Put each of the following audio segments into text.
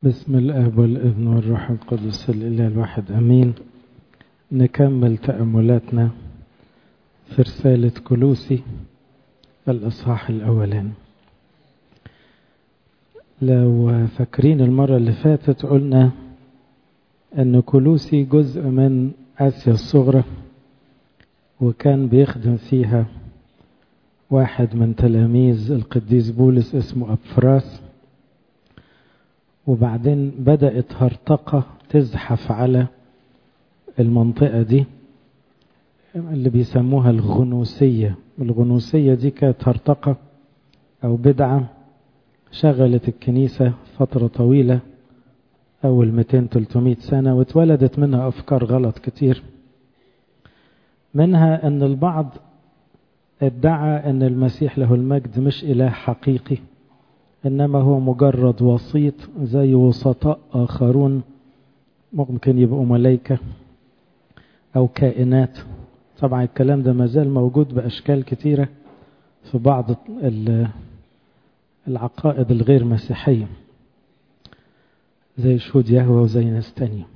بسم الاب والابن والروح القدس الاله الواحد امين نكمل تاملاتنا في رساله كلوسي الاصحاح الاولاني لو فاكرين المره اللي فاتت قلنا ان كلوسي جزء من اسيا الصغرى وكان بيخدم فيها واحد من تلاميذ القديس بولس اسمه أبفراس وبعدين بدأت هرطقة تزحف على المنطقة دي اللي بيسموها الغنوسية الغنوسية دي كانت هرطقة أو بدعة شغلت الكنيسة فترة طويلة أول 200-300 سنة واتولدت منها أفكار غلط كتير منها أن البعض ادعى أن المسيح له المجد مش إله حقيقي إنما هو مجرد وسيط زي وسطاء آخرون ممكن يبقوا ملائكة أو كائنات طبعا الكلام ده مازال موجود بأشكال كتيرة في بعض العقائد الغير مسيحية زي شهود يهوه وزي ناس تانية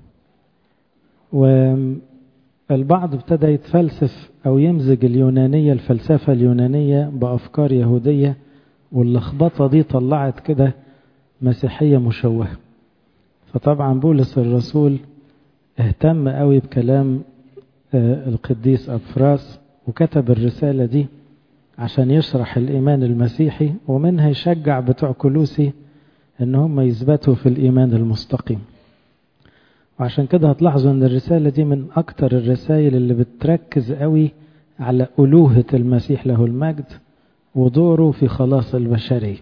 والبعض ابتدى يتفلسف أو يمزج اليونانية الفلسفة اليونانية بأفكار يهودية واللخبطة دي طلعت كده مسيحية مشوهة فطبعا بولس الرسول اهتم قوي بكلام القديس أبفراس وكتب الرسالة دي عشان يشرح الإيمان المسيحي ومنها يشجع بتوع كلوسي ان هم يثبتوا في الإيمان المستقيم وعشان كده هتلاحظوا ان الرسالة دي من أكتر الرسائل اللي بتركز قوي على ألوهة المسيح له المجد ودوره في خلاص البشرية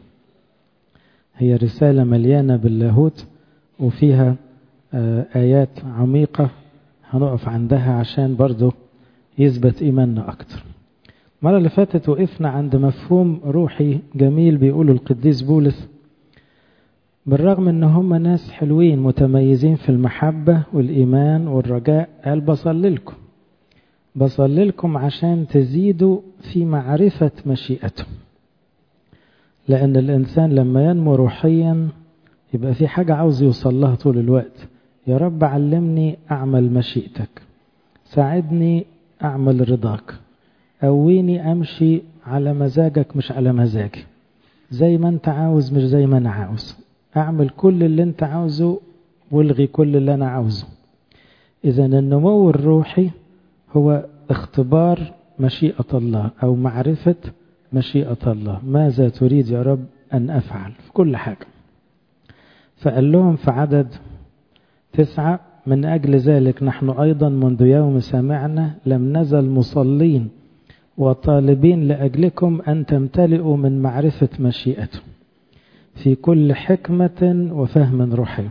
هي رسالة مليانة باللاهوت وفيها آيات عميقة هنقف عندها عشان برضو يثبت إيماننا أكتر المرة اللي فاتت وقفنا عند مفهوم روحي جميل بيقوله القديس بولس بالرغم ان هم ناس حلوين متميزين في المحبة والإيمان والرجاء قال بصلي لكم بصلي لكم عشان تزيدوا في معرفة مشيئته لأن الإنسان لما ينمو روحيا يبقى في حاجة عاوز يوصل لها طول الوقت يا رب علمني أعمل مشيئتك ساعدني أعمل رضاك قويني أمشي على مزاجك مش على مزاجي زي ما أنت عاوز مش زي ما أنا عاوز أعمل كل اللي أنت عاوزه والغي كل اللي أنا عاوزه إذا النمو الروحي هو اختبار مشيئة الله أو معرفة مشيئة الله ماذا تريد يا رب أن أفعل في كل حاجة فقال لهم في عدد تسعة من أجل ذلك نحن أيضا منذ يوم سمعنا لم نزل مصلين وطالبين لأجلكم أن تمتلئوا من معرفة مشيئته في كل حكمة وفهم روحي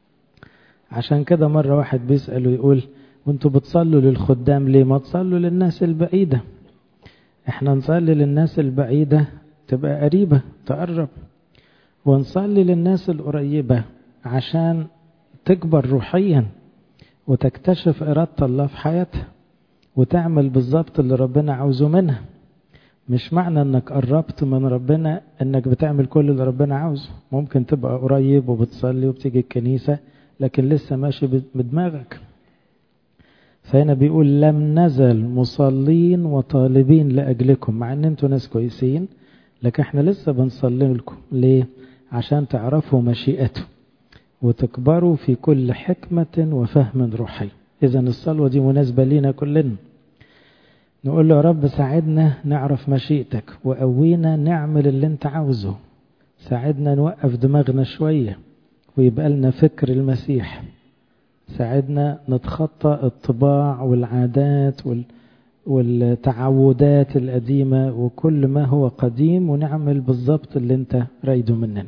عشان كده مرة واحد بيسأل ويقول وانتوا بتصلوا للخدام ليه ما تصلوا للناس البعيدة احنا نصلي للناس البعيدة تبقى قريبة تقرب ونصلي للناس القريبة عشان تكبر روحيا وتكتشف إرادة الله في حياتها وتعمل بالظبط اللي ربنا عاوزه منها مش معنى انك قربت من ربنا انك بتعمل كل اللي ربنا عاوزه ممكن تبقى قريب وبتصلي وبتيجي الكنيسة لكن لسه ماشي بدماغك فهنا بيقول لم نزل مصلين وطالبين لأجلكم مع ان انتوا ناس كويسين لكن احنا لسه بنصلي لكم ليه عشان تعرفوا مشيئته وتكبروا في كل حكمة وفهم روحي اذا الصلوة دي مناسبة لينا كلنا نقول له يا رب ساعدنا نعرف مشيئتك وقوينا نعمل اللي انت عاوزه ساعدنا نوقف دماغنا شوية ويبقى لنا فكر المسيح ساعدنا نتخطى الطباع والعادات وال... والتعودات القديمة وكل ما هو قديم ونعمل بالظبط اللي انت رايده مننا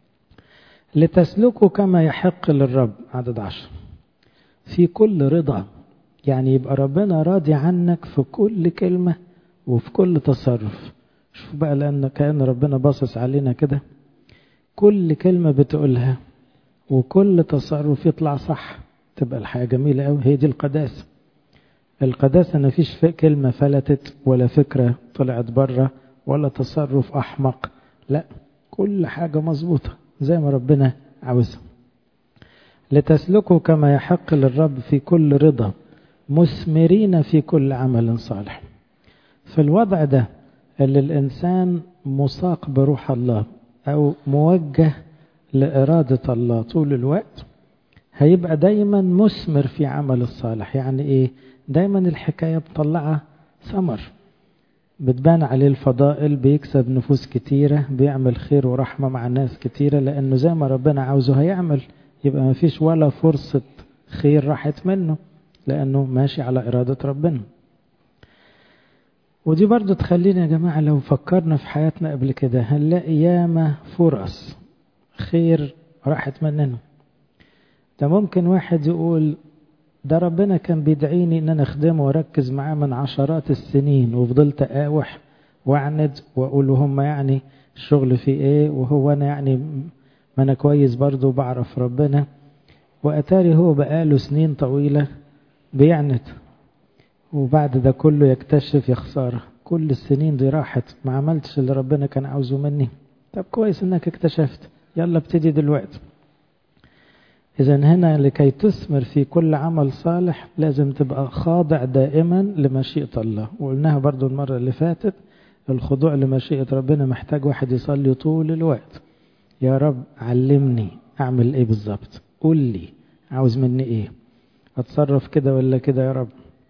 لتسلكوا كما يحق للرب عدد عشر في كل رضا يعني يبقى ربنا راضي عنك في كل كلمة وفي كل تصرف شوف بقى لأن كأن ربنا باصص علينا كده كل كلمة بتقولها وكل تصرف يطلع صح تبقى الحياة جميلة قوي هي دي القداسة القداسة ما فيش كلمة فلتت ولا فكرة طلعت بره ولا تصرف أحمق لا كل حاجة مظبوطة زي ما ربنا عاوزها لتسلكوا كما يحق للرب في كل رضا مثمرين في كل عمل صالح في الوضع ده اللي الإنسان مساق بروح الله أو موجه لإرادة الله طول الوقت هيبقى دايما مثمر في عمل الصالح يعني إيه دايما الحكاية بطلعها ثمر بتبان عليه الفضائل بيكسب نفوس كتيرة بيعمل خير ورحمة مع ناس كتيرة لأنه زي ما ربنا عاوزه هيعمل يبقى ما فيش ولا فرصة خير راحت منه لأنه ماشي على إرادة ربنا ودي برضو تخلينا يا جماعة لو فكرنا في حياتنا قبل كده هنلاقي ياما فرص خير راحت مننا ده ممكن واحد يقول ده ربنا كان بيدعيني ان انا اخدمه واركز معاه من عشرات السنين وفضلت اقاوح واعند واقول هم يعني الشغل فيه ايه وهو انا يعني ما انا كويس برضه بعرف ربنا واتاري هو بقاله سنين طويله بيعند وبعد ده كله يكتشف يا خساره كل السنين دي راحت ما عملتش اللي ربنا كان عاوزه مني طب كويس انك اكتشفت يلا ابتدي دلوقتي إذا هنا لكي تثمر في كل عمل صالح لازم تبقى خاضع دائما لمشيئة الله وقلناها برضو المرة اللي فاتت الخضوع لمشيئة ربنا محتاج واحد يصلي طول الوقت يا رب علمني أعمل إيه بالظبط قول لي عاوز مني إيه أتصرف كده ولا كده يا رب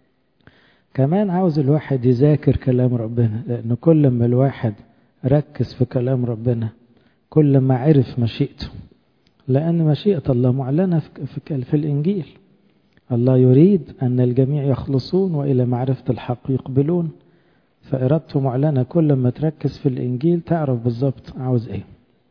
كمان عاوز الواحد يذاكر كلام ربنا لأن كل ما الواحد ركز في كلام ربنا كل ما عرف مشيئته لأن مشيئة الله معلنة في, في الإنجيل الله يريد أن الجميع يخلصون وإلى معرفة الحق يقبلون فإرادته معلنة كل ما تركز في الإنجيل تعرف بالظبط عاوز إيه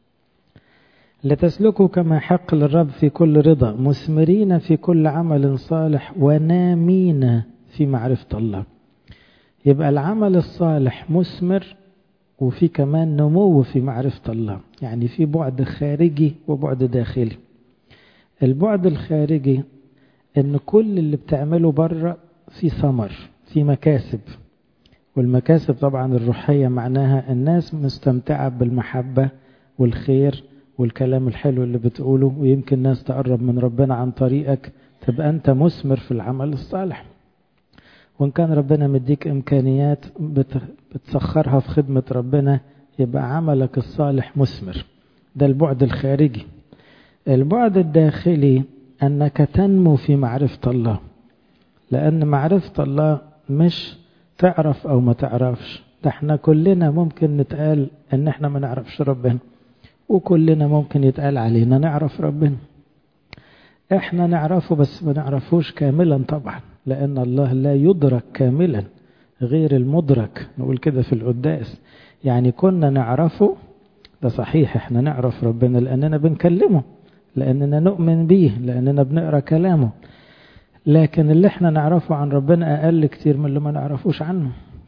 لتسلكوا كما حق للرب في كل رضا مثمرين في كل عمل صالح ونامين في معرفة الله يبقى العمل الصالح مثمر وفي كمان نمو في معرفة الله يعني في بعد خارجي وبعد داخلي البعد الخارجي ان كل اللي بتعمله بره في ثمر في مكاسب والمكاسب طبعا الروحية معناها الناس مستمتعة بالمحبة والخير والكلام الحلو اللي بتقوله ويمكن ناس تقرب من ربنا عن طريقك تبقى انت مثمر في العمل الصالح وإن كان ربنا مديك إمكانيات بتسخرها في خدمة ربنا يبقى عملك الصالح مثمر ده البعد الخارجي البعد الداخلي أنك تنمو في معرفة الله لأن معرفة الله مش تعرف أو ما تعرفش ده احنا كلنا ممكن نتقال ان احنا ما نعرفش ربنا وكلنا ممكن يتقال علينا نعرف ربنا احنا نعرفه بس ما نعرفوش كاملا طبعا لأن الله لا يدرك كاملا غير المدرك نقول كده في القداس يعني كنا نعرفه ده صحيح احنا نعرف ربنا لأننا بنكلمه لأننا نؤمن به لأننا بنقرأ كلامه لكن اللي احنا نعرفه عن ربنا أقل كتير من اللي ما نعرفوش عنه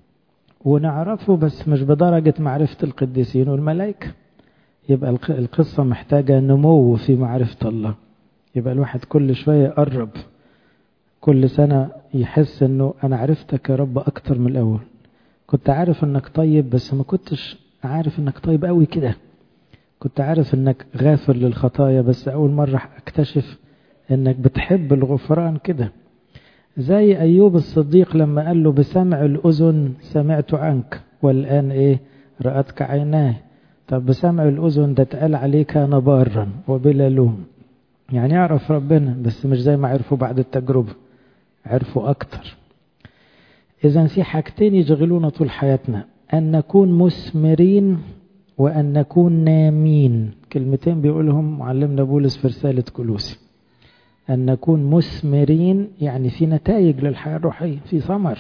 ونعرفه بس مش بدرجة معرفة القديسين والملائكة يبقى القصة محتاجة نمو في معرفة الله يبقى الواحد كل شوية يقرب كل سنة يحس انه انا عرفتك يا رب اكتر من الاول كنت عارف انك طيب بس ما كنتش عارف انك طيب قوي كده كنت عارف انك غافر للخطايا بس اول مرة اكتشف انك بتحب الغفران كده زي ايوب الصديق لما قال له بسمع الاذن سمعت عنك والان ايه رأتك عيناه طب بسمع الاذن ده اتقال عليه كان بارا وبلا لوم يعني يعرف ربنا بس مش زي ما عرفوا بعد التجربه عرفوا أكتر إذا في حاجتين يشغلونا طول حياتنا أن نكون مثمرين وأن نكون نامين كلمتين بيقولهم معلمنا بولس في رسالة كلوسي أن نكون مثمرين يعني في نتائج للحياة الروحية في ثمر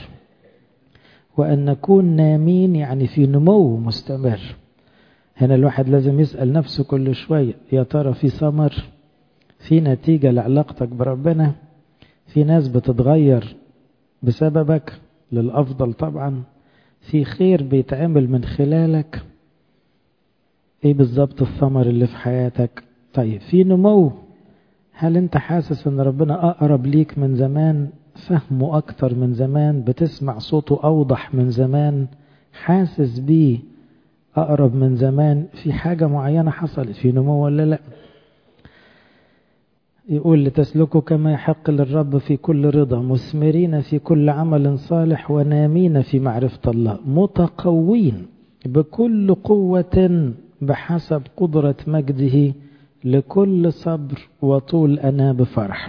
وأن نكون نامين يعني في نمو مستمر هنا الواحد لازم يسأل نفسه كل شوية يا ترى في ثمر في نتيجة لعلاقتك بربنا في ناس بتتغير بسببك للأفضل طبعا في خير بيتعمل من خلالك ايه بالظبط الثمر اللي في حياتك طيب في نمو هل انت حاسس ان ربنا اقرب ليك من زمان فهمه اكتر من زمان بتسمع صوته اوضح من زمان حاسس بيه اقرب من زمان في حاجة معينة حصلت في نمو ولا لا يقول لتسلكوا كما يحق للرب في كل رضا مثمرين في كل عمل صالح ونامين في معرفة الله متقوين بكل قوة بحسب قدرة مجده لكل صبر وطول أنا بفرح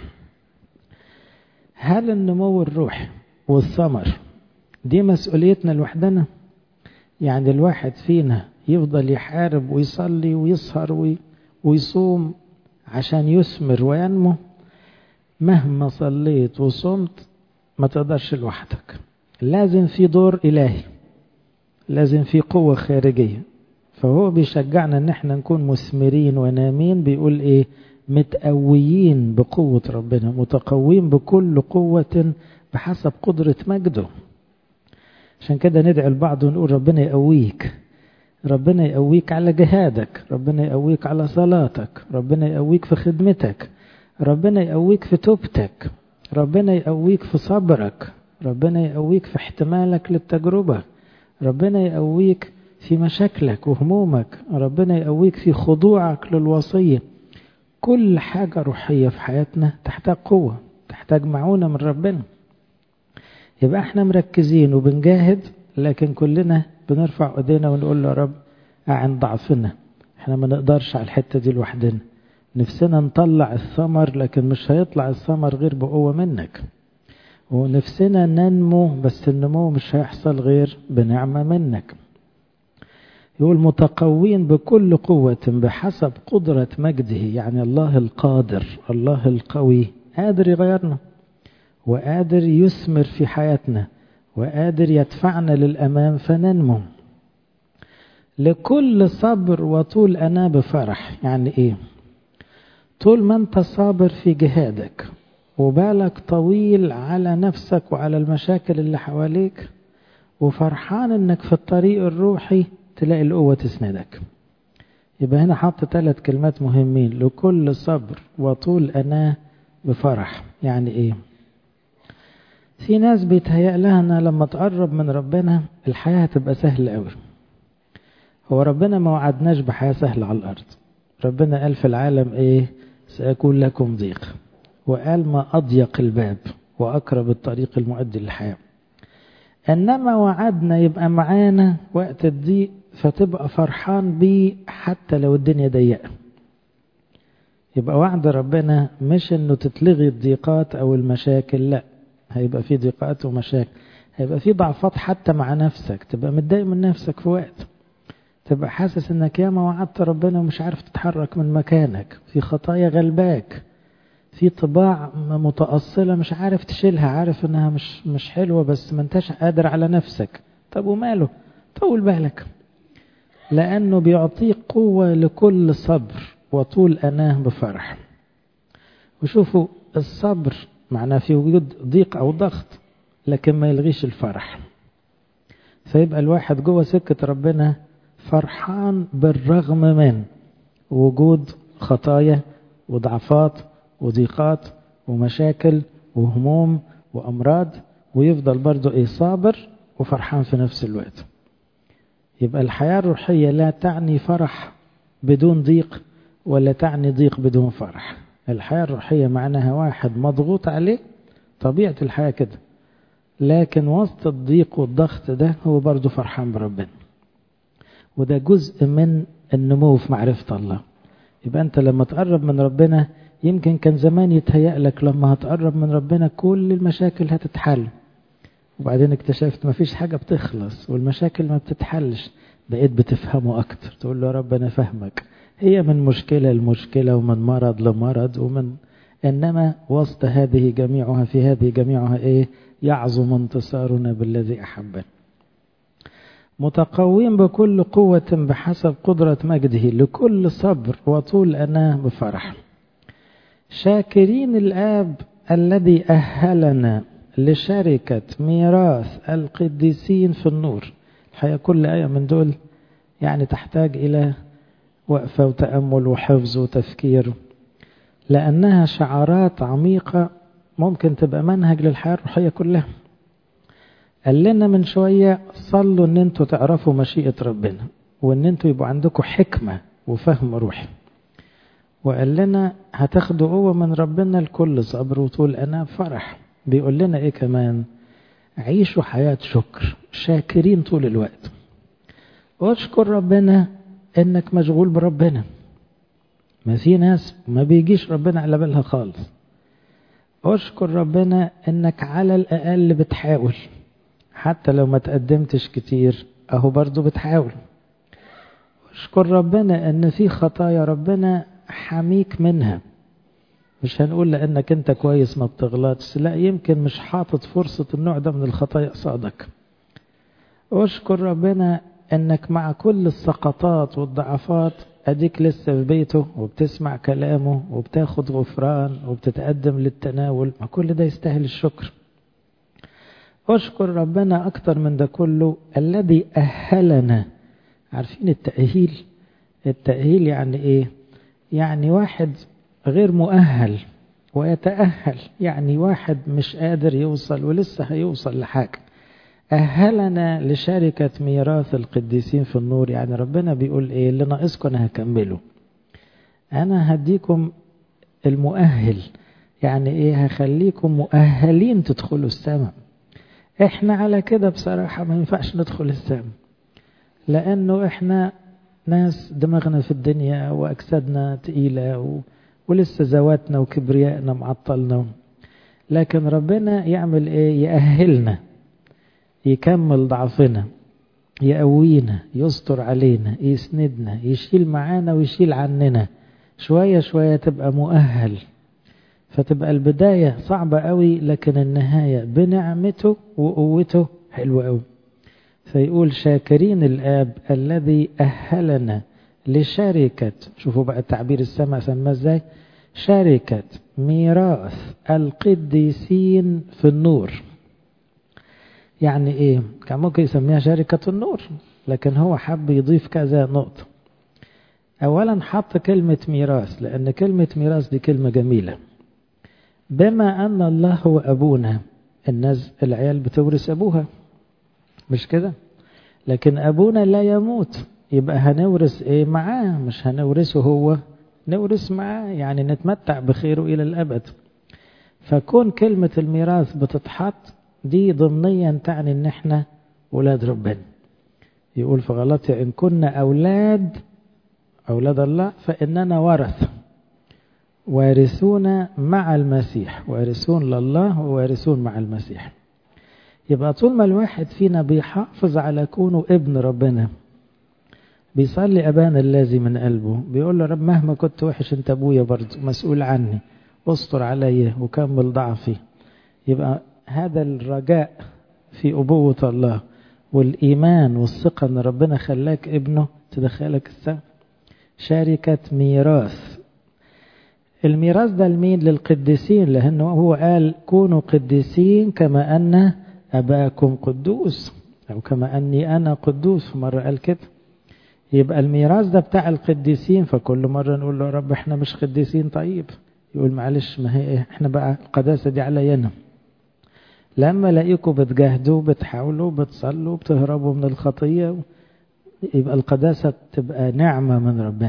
هل النمو الروحي والثمر دي مسؤوليتنا لوحدنا يعني الواحد فينا يفضل يحارب ويصلي ويسهر ويصوم عشان يثمر وينمو مهما صليت وصمت ما تقدرش لوحدك لازم في دور إلهي لازم في قوة خارجية فهو بيشجعنا ان احنا نكون مثمرين ونامين بيقول ايه متقويين بقوة ربنا متقوين بكل قوة بحسب قدرة مجده عشان كده ندعي البعض ونقول ربنا يقويك ربنا يقويك على جهادك ربنا يقويك على صلاتك ربنا يقويك في خدمتك ربنا يقويك في توبتك ربنا يقويك في صبرك ربنا يقويك في احتمالك للتجربة ربنا يقويك في مشاكلك وهمومك ربنا يقويك في خضوعك للوصية كل حاجة روحية في حياتنا تحتاج قوة تحتاج معونة من ربنا يبقى احنا مركزين وبنجاهد لكن كلنا بنرفع ايدينا ونقول له يا رب اعن ضعفنا احنا ما نقدرش على الحتة دي لوحدنا نفسنا نطلع الثمر لكن مش هيطلع الثمر غير بقوة منك ونفسنا ننمو بس النمو مش هيحصل غير بنعمة منك يقول متقوين بكل قوة بحسب قدرة مجده يعني الله القادر الله القوي قادر يغيرنا وقادر يثمر في حياتنا وقادر يدفعنا للأمام فننمو لكل صبر وطول أنا بفرح يعني إيه طول ما أنت صابر في جهادك وبالك طويل على نفسك وعلى المشاكل اللي حواليك وفرحان انك في الطريق الروحي تلاقي القوة تسندك يبقى هنا حط ثلاث كلمات مهمين لكل صبر وطول أنا بفرح يعني ايه في ناس بيتهيأ لها أنها لما تقرب من ربنا الحياة هتبقى سهلة قوي هو ربنا ما وعدناش بحياة سهلة على الأرض ربنا قال في العالم ايه سيكون لكم ضيق وقال ما أضيق الباب وأقرب الطريق المؤدي للحياة إنما وعدنا يبقى معانا وقت الضيق فتبقى فرحان بيه حتى لو الدنيا ضيقة يبقى وعد ربنا مش انه تتلغي الضيقات او المشاكل لا هيبقى في ضيقات ومشاكل هيبقى في ضعفات حتى مع نفسك تبقى متضايق من نفسك في وقت تبقى حاسس انك ياما وعدت ربنا ومش عارف تتحرك من مكانك في خطايا غلباك في طباع متأصلة مش عارف تشيلها عارف انها مش مش حلوة بس ما انتش قادر على نفسك طب وماله طول بالك لأنه بيعطيك قوة لكل صبر وطول أناه بفرح وشوفوا الصبر معناه في وجود ضيق أو ضغط لكن ما يلغيش الفرح فيبقى الواحد جوه سكة ربنا فرحان بالرغم من وجود خطايا وضعفات وضيقات ومشاكل وهموم وأمراض ويفضل برضه إيه صابر وفرحان في نفس الوقت يبقى الحياة الروحية لا تعني فرح بدون ضيق ولا تعني ضيق بدون فرح الحياة الروحية معناها واحد مضغوط عليه طبيعة الحياة كده لكن وسط الضيق والضغط ده هو برضه فرحان بربنا وده جزء من النمو في معرفة الله يبقى أنت لما تقرب من ربنا يمكن كان زمان يتهيأ لك لما هتقرب من ربنا كل المشاكل هتتحل وبعدين اكتشفت ما فيش حاجة بتخلص والمشاكل ما بتتحلش بقيت بتفهمه أكتر تقول له يا رب أنا فاهمك هي من مشكلة لمشكلة ومن مرض لمرض ومن إنما وسط هذه جميعها في هذه جميعها إيه يعظم انتصارنا بالذي أحبنا متقوين بكل قوة بحسب قدرة مجده لكل صبر وطول أناه بفرح شاكرين الآب الذي أهلنا لشركة ميراث القديسين في النور الحقيقة كل آية من دول يعني تحتاج إلى وقفة وتأمل وحفظ وتفكير لأنها شعارات عميقة ممكن تبقى منهج للحياة الروحية كلها قال لنا من شوية صلوا ان انتوا تعرفوا مشيئة ربنا وان انتوا يبقوا عندكم حكمة وفهم روحي وقال لنا هتاخدوا قوة من ربنا لكل صبر وطول أنا فرح بيقول لنا إيه كمان عيشوا حياة شكر شاكرين طول الوقت واشكر ربنا انك مشغول بربنا ما في ناس ما بيجيش ربنا على بالها خالص اشكر ربنا انك على الاقل بتحاول حتى لو ما تقدمتش كتير اهو برضو بتحاول اشكر ربنا ان في خطايا ربنا حميك منها مش هنقول لانك انت كويس ما بتغلطش لا يمكن مش حاطط فرصة النوع ده من الخطايا قصادك اشكر ربنا انك مع كل السقطات والضعفات اديك لسه في بيته وبتسمع كلامه وبتاخد غفران وبتتقدم للتناول ما كل ده يستاهل الشكر اشكر ربنا اكتر من ده كله الذي اهلنا عارفين التأهيل التأهيل يعني ايه يعني واحد غير مؤهل ويتأهل يعني واحد مش قادر يوصل ولسه هيوصل لحاجة أهلنا لشركة ميراث القديسين في النور يعني ربنا بيقول إيه اللي ناقصكم أنا هكمله أنا هديكم المؤهل يعني إيه هخليكم مؤهلين تدخلوا السماء إحنا على كده بصراحة ما ينفعش ندخل السماء لأنه إحنا ناس دماغنا في الدنيا وأجسادنا تقيلة و... ولسه ذواتنا وكبريائنا معطلنا لكن ربنا يعمل إيه يأهلنا يكمل ضعفنا يقوينا يستر علينا يسندنا يشيل معانا ويشيل عننا شوية شوية تبقى مؤهل فتبقى البداية صعبة قوي لكن النهاية بنعمته وقوته حلوة قوي فيقول شاكرين الآب الذي أهلنا لشركة شوفوا بقى التعبير السماء سماه ازاي شركة ميراث القديسين في النور يعني ايه كان ممكن يسميها شركة النور لكن هو حب يضيف كذا نقطة اولا حط كلمة ميراث لان كلمة ميراث دي كلمة جميلة بما ان الله هو ابونا الناس العيال بتورث ابوها مش كده لكن ابونا لا يموت يبقى هنورث ايه معاه مش هنورثه هو نورث معاه يعني نتمتع بخيره الى الابد فكون كلمة الميراث بتتحط دي ضمنيا تعني ان احنا ولاد ربنا يقول في غلطي ان كنا اولاد اولاد الله فاننا ورث وارثون مع المسيح وارثون لله ووارثون مع المسيح يبقى طول ما الواحد فينا بيحافظ على كونه ابن ربنا بيصلي أبانا الذي من قلبه بيقول له رب مهما كنت وحش انت ابويا برضه مسؤول عني استر عليا وكمل ضعفي يبقى هذا الرجاء في أبوة الله والإيمان والثقة أن ربنا خلاك ابنه تدخلك السماء شركة ميراث الميراث ده لمين للقديسين لأنه هو قال كونوا قديسين كما أن أباكم قدوس أو كما أني أنا قدوس مرة قال كده يبقى الميراث ده بتاع القديسين فكل مرة نقول له يا رب احنا مش قديسين طيب يقول معلش ما هي احنا بقى القداسة دي علينا لما الاقيكم بتجاهدوا بتحاولوا بتصلوا بتهربوا من الخطية يبقى القداسة تبقى نعمة من ربنا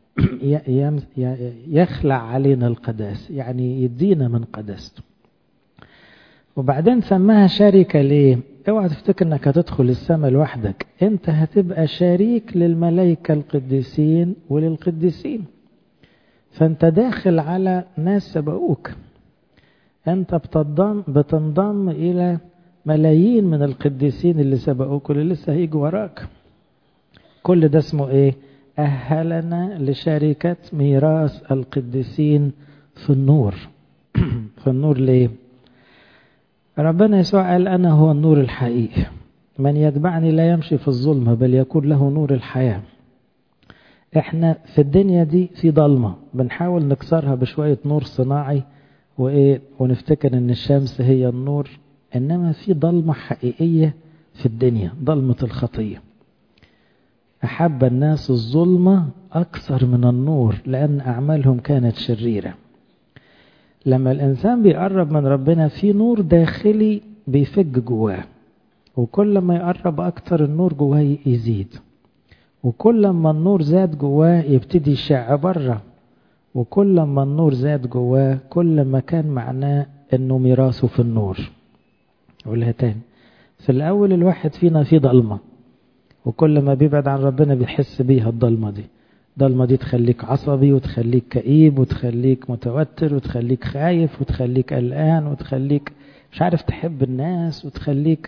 يخلع علينا القداسة يعني يدينا من قداسته وبعدين سماها شركة ليه اوعى تفتكر انك هتدخل السماء لوحدك انت هتبقى شريك للملائكة القديسين وللقديسين فانت داخل على ناس سبقوك انت بتنضم, بتنضم الى ملايين من القديسين اللي سبقوك واللي لسه هيجوا وراك كل ده اسمه ايه اهلنا لشركة ميراث القديسين في النور في النور ليه ربنا يسوع قال أنا هو النور الحقيقي من يتبعني لا يمشي في الظلمة بل يكون له نور الحياة احنا في الدنيا دي في ضلمة بنحاول نكسرها بشوية نور صناعي وإيه ونفتكر ان الشمس هي النور انما في ضلمة حقيقية في الدنيا ضلمة الخطية أحب الناس الظلمة أكثر من النور لأن أعمالهم كانت شريرة لما الإنسان بيقرب من ربنا في نور داخلي بيفج جواه وكل ما يقرب أكتر النور جواه يزيد وكل ما النور زاد جواه يبتدي يشع بره وكل ما النور زاد جواه كل ما كان معناه انه ميراثه في النور اقولها تاني في الاول الواحد فينا في ضلمه وكل ما بيبعد عن ربنا بيحس بيها الضلمه دي الضلمه دي تخليك عصبي وتخليك كئيب وتخليك متوتر وتخليك خايف وتخليك قلقان وتخليك مش عارف تحب الناس وتخليك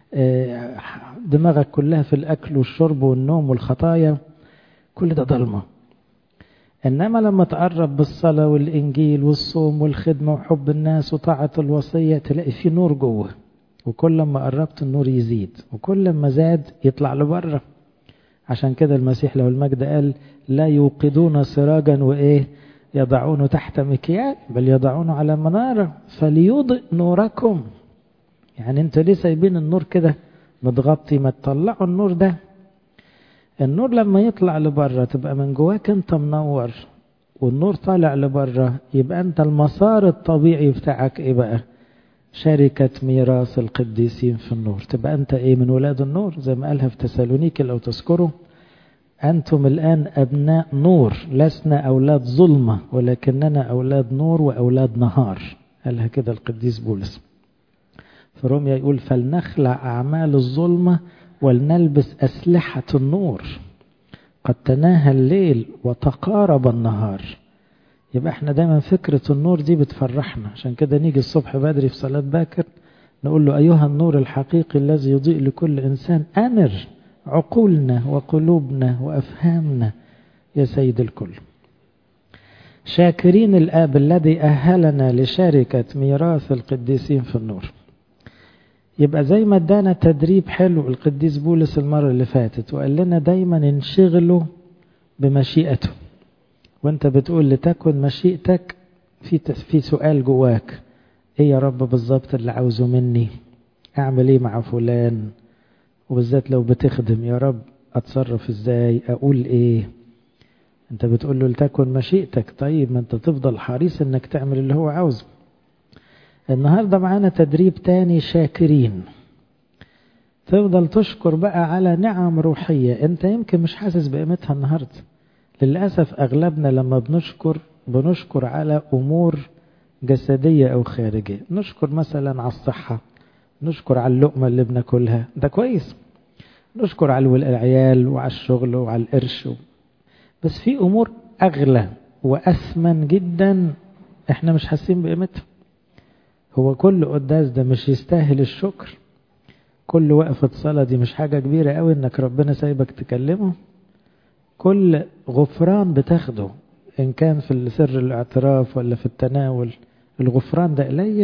دماغك كلها في الاكل والشرب والنوم والخطايا كل ده ضلمه انما لما تقرب بالصلاه والانجيل والصوم والخدمه وحب الناس وطاعه الوصيه تلاقي في نور جوه وكل ما قربت النور يزيد وكل ما زاد يطلع لبره عشان كده المسيح له المجد قال لا يوقدون سراجا وايه يضعونه تحت مكيال بل يضعونه على مناره فليضئ نوركم يعني انتوا ليه سايبين النور كده متغطي ما تطلعوا النور ده النور لما يطلع لبره تبقى من جواك انت منور والنور طالع لبره يبقى انت المسار الطبيعي بتاعك ايه بقى شركة ميراث القديسين في النور تبقى انت ايه من ولاد النور زي ما قالها في تسالونيكي لو تذكروا أنتم الآن أبناء نور لسنا أولاد ظلمة ولكننا أولاد نور وأولاد نهار قالها كده القديس بولس في روميا يقول فلنخلع أعمال الظلمة ولنلبس أسلحة النور قد تناهى الليل وتقارب النهار يبقى احنا دايما فكرة النور دي بتفرحنا عشان كده نيجي الصبح بدري في صلاة باكر نقول له أيها النور الحقيقي الذي يضيء لكل إنسان أنر عقولنا وقلوبنا وأفهامنا يا سيد الكل شاكرين الآب الذي أهلنا لشركة ميراث القديسين في النور يبقى زي ما ادانا تدريب حلو القديس بولس المرة اللي فاتت وقال لنا دايما انشغلوا بمشيئته وانت بتقول لتكن مشيئتك في في سؤال جواك ايه يا رب بالظبط اللي عاوزه مني اعمل ايه مع فلان وبالذات لو بتخدم يا رب اتصرف ازاي اقول ايه انت بتقول له لتكن مشيئتك طيب ما انت تفضل حريص انك تعمل اللي هو عاوزه النهارده معانا تدريب تاني شاكرين تفضل تشكر بقى على نعم روحية انت يمكن مش حاسس بقيمتها النهارده للأسف أغلبنا لما بنشكر بنشكر على أمور جسدية أو خارجية نشكر مثلا على الصحة نشكر على اللقمة اللي بناكلها ده كويس نشكر على العيال وعلى الشغل وعلى القرش بس في أمور أغلى وأثمن جدا احنا مش حاسين بقيمتها هو كل قداس ده مش يستاهل الشكر كل وقفة صلاة دي مش حاجة كبيرة قوي انك ربنا سايبك تكلمه كل غفران بتاخده إن كان في سر الاعتراف ولا في التناول الغفران ده قليل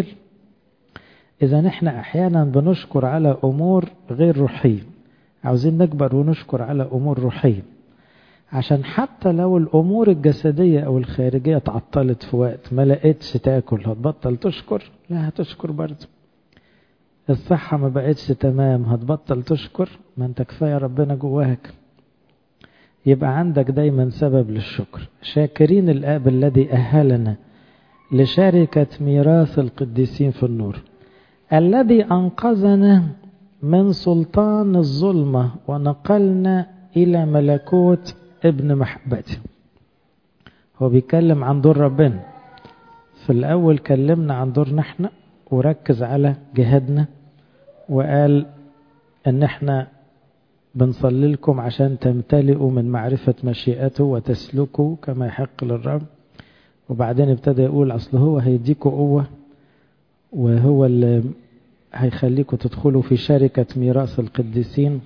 إذا إحنا أحيانا بنشكر على أمور غير روحية عاوزين نكبر ونشكر على أمور روحية عشان حتى لو الأمور الجسدية أو الخارجية تعطلت في وقت ما لقيتش تاكل هتبطل تشكر لا هتشكر برضه الصحة ما بقتش تمام هتبطل تشكر ما انت كفاية ربنا جواك يبقى عندك دايما سبب للشكر شاكرين الآب الذي أهلنا لشركة ميراث القديسين في النور الذي أنقذنا من سلطان الظلمة ونقلنا إلى ملكوت ابن محبته هو بيتكلم عن دور ربنا في الأول كلمنا عن دورنا احنا وركز على جهادنا وقال ان احنا بنصلي لكم عشان تمتلئوا من معرفة مشيئته وتسلكوا كما يحق للرب وبعدين ابتدى يقول أصل هو هيديكوا قوة وهو اللي هيخليكوا تدخلوا في شركة ميراث القديسين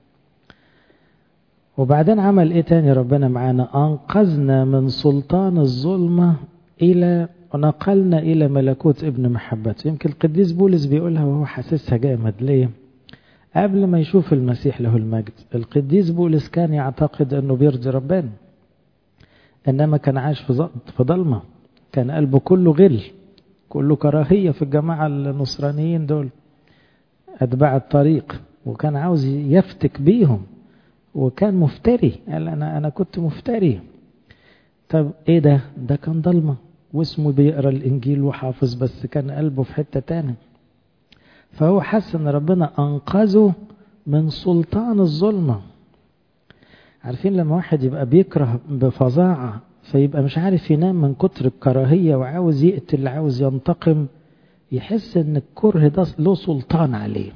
وبعدين عمل ايه تاني ربنا معانا انقذنا من سلطان الظلمة الى ونقلنا الى ملكوت ابن محبته يمكن القديس بولس بيقولها وهو حاسسها جامد ليه قبل ما يشوف المسيح له المجد القديس بولس كان يعتقد انه بيرضي ربنا انما كان عايش في ضلمة كان قلبه كله غل كله كراهية في الجماعة النصرانيين دول اتباع الطريق وكان عاوز يفتك بيهم وكان مفتري قال انا انا كنت مفتري طب ايه ده ده كان ضلمه واسمه بيقرا الانجيل وحافظ بس كان قلبه في حته تاني فهو حس ان ربنا انقذه من سلطان الظلمه عارفين لما واحد يبقى بيكره بفظاعه فيبقى مش عارف ينام من كتر الكراهية وعاوز يقتل عاوز ينتقم يحس ان الكره ده له سلطان عليه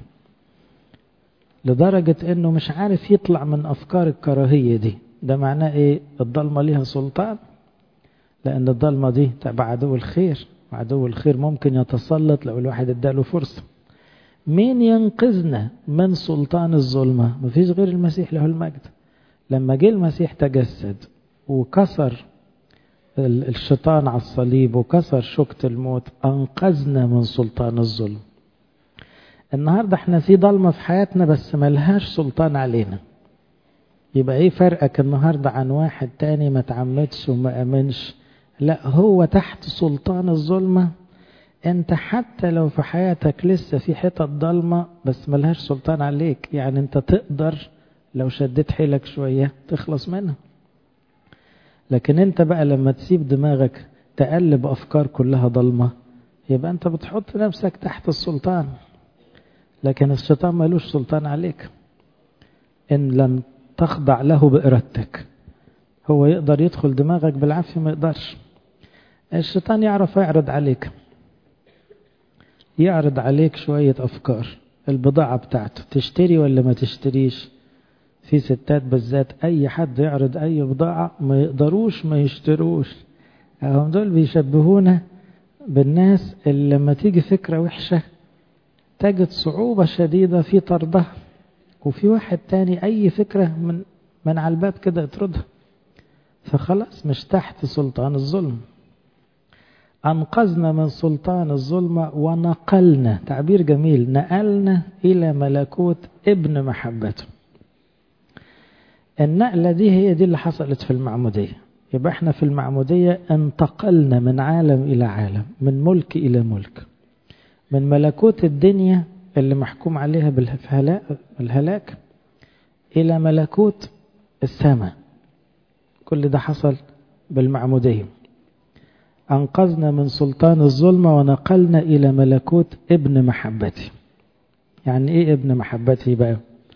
لدرجة انه مش عارف يطلع من افكار الكراهية دي ده معناه ايه الضلمة ليها سلطان لان الضلمة دي تبع عدو الخير وعدو الخير ممكن يتسلط لو الواحد اداله فرصة مين ينقذنا من سلطان الظلمة مفيش غير المسيح له المجد لما جه المسيح تجسد وكسر الشيطان على الصليب وكسر شوكة الموت أنقذنا من سلطان الظلم النهاردة احنا في ضلمة في حياتنا بس ملهاش سلطان علينا يبقى ايه فرقك النهاردة عن واحد تاني ما تعمدش وما امنش لا هو تحت سلطان الظلمة انت حتى لو في حياتك لسه في حتة ضلمة بس ملهاش سلطان عليك يعني انت تقدر لو شديت حيلك شوية تخلص منها لكن انت بقى لما تسيب دماغك تقلب افكار كلها ضلمة يبقى انت بتحط نفسك تحت السلطان لكن الشيطان ملوش سلطان عليك ان لم تخضع له بإرادتك هو يقدر يدخل دماغك بالعافية ما يقدرش الشيطان يعرف يعرض عليك يعرض عليك شوية أفكار البضاعة بتاعته تشتري ولا ما تشتريش في ستات بالذات أي حد يعرض أي بضاعة ما يقدروش ما يشتروش هم دول بيشبهونا بالناس اللي لما تيجي فكرة وحشة تجد صعوبة شديدة في طردها وفي واحد تاني أي فكرة من من على الباب كده يطردها فخلاص مش تحت سلطان الظلم أنقذنا من سلطان الظلمة ونقلنا تعبير جميل نقلنا إلى ملكوت ابن محبته النقلة دي هي دي اللي حصلت في المعمودية يبقى احنا في المعمودية انتقلنا من عالم إلى عالم من ملك إلى ملك من ملكوت الدنيا اللي محكوم عليها بالهلاك إلى ملكوت السماء كل ده حصل بالمعمودية أنقذنا من سلطان الظلمة ونقلنا إلى ملكوت ابن محبتي يعني إيه ابن محبتي بقى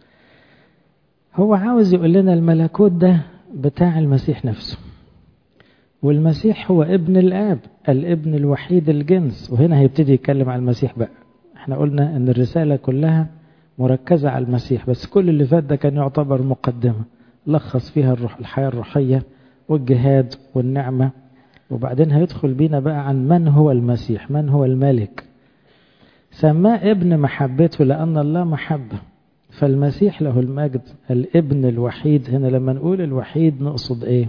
هو عاوز يقول لنا الملكوت ده بتاع المسيح نفسه والمسيح هو ابن الآب الابن الوحيد الجنس وهنا هيبتدي يتكلم عن المسيح بقى احنا قلنا ان الرسالة كلها مركزة على المسيح بس كل اللي فات ده كان يعتبر مقدمة لخص فيها الروح الحياة الروحية والجهاد والنعمة وبعدين هيدخل بينا بقى عن من هو المسيح من هو الملك سماه ابن محبته لأن الله محبة فالمسيح له المجد الابن الوحيد هنا لما نقول الوحيد نقصد ايه